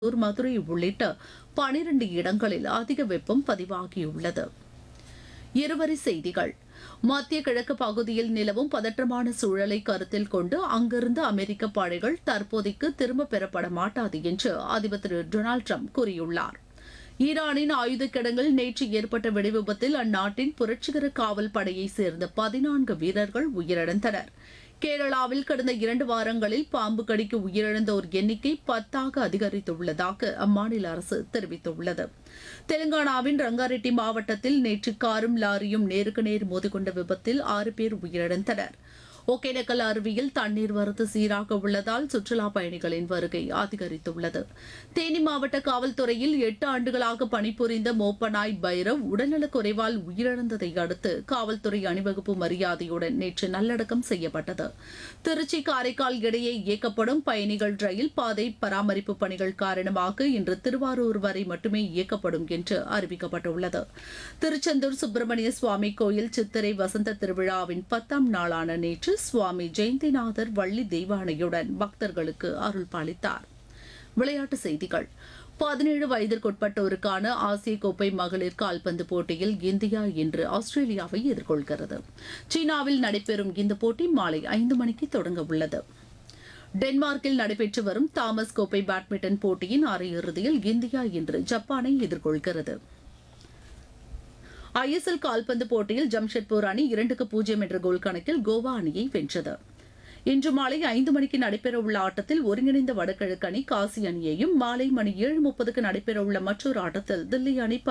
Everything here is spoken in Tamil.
கோயம்புத்தூர் மதுரை உள்ளிட்ட பனிரண்டு இடங்களில் அதிக வெப்பம் பதிவாகியுள்ளது இருவரி செய்திகள் மத்திய கிழக்கு பகுதியில் நிலவும் பதற்றமான சூழலை கருத்தில் கொண்டு அங்கிருந்து அமெரிக்க படைகள் தற்போதைக்கு திரும்பப் பெறப்பட மாட்டாது என்று அதிபர் திரு டொனால்டு ட்ரம்ப் கூறியுள்ளார் ஈரானின் ஆயுத கிடங்கில் நேற்று ஏற்பட்ட வெடிவிபத்தில் அந்நாட்டின் புரட்சிகர காவல் படையைச் சேர்ந்த பதினான்கு வீரர்கள் உயிரிழந்தனர் கேரளாவில் கடந்த இரண்டு வாரங்களில் பாம்பு கடிக்கு உயிரிழந்தோர் எண்ணிக்கை பத்தாக அதிகரித்துள்ளதாக அம்மாநில அரசு தெரிவித்துள்ளது தெலுங்கானாவின் ரங்காரெட்டி மாவட்டத்தில் நேற்று காரும் லாரியும் நேருக்கு நேர் மோதிக்கொண்ட விபத்தில் ஆறு பேர் உயிரிழந்தனர் ஒகேனக்கல் அருவியில் தண்ணீர் வரத்து சீராக உள்ளதால் சுற்றுலா பயணிகளின் வருகை அதிகரித்துள்ளது தேனி மாவட்ட காவல்துறையில் எட்டு ஆண்டுகளாக பணிபுரிந்த மோப்பனாய் பைரவ் உடல்நலக் குறைவால் உயிரிழந்ததை அடுத்து காவல்துறை அணிவகுப்பு மரியாதையுடன் நேற்று நல்லடக்கம் செய்யப்பட்டது திருச்சி காரைக்கால் இடையே இயக்கப்படும் பயணிகள் ரயில் பாதை பராமரிப்பு பணிகள் காரணமாக இன்று திருவாரூர் வரை மட்டுமே இயக்கப்படும் என்று அறிவிக்கப்பட்டுள்ளது திருச்செந்தூர் சுப்பிரமணிய சுவாமி கோயில் சித்திரை வசந்த திருவிழாவின் பத்தாம் நாளான நேற்று சுவாமி ஜெயந்திநாதர் வள்ளி தெய்வானையுடன் பக்தர்களுக்கு அருள் பாலித்தார் விளையாட்டுச் செய்திகள் பதினேழு வயதிற்குட்பட்டோருக்கான ஆசிய கோப்பை மகளிர் கால்பந்து போட்டியில் இந்தியா இன்று ஆஸ்திரேலியாவை எதிர்கொள்கிறது சீனாவில் நடைபெறும் இந்த போட்டி மாலை ஐந்து மணிக்கு தொடங்க உள்ளது டென்மார்க்கில் நடைபெற்று வரும் தாமஸ் கோப்பை பேட்மிண்டன் போட்டியின் அரையிறுதியில் இந்தியா இன்று ஜப்பானை எதிர்கொள்கிறது ஐஎஸ்எல் கால்பந்து போட்டியில் ஜம்ஷெட்பூர் அணி இரண்டுக்கு பூஜ்ஜியம் என்ற கோல் கணக்கில் கோவா அணியை வென்றது இன்று மாலை ஐந்து மணிக்கு நடைபெறவுள்ள ஆட்டத்தில் ஒருங்கிணைந்த வடகிழக்கு அணி காசி அணியையும் மாலை மணி ஏழு முப்பதுக்கு நடைபெறவுள்ள மற்றொரு ஆட்டத்தில் தில்லி அணி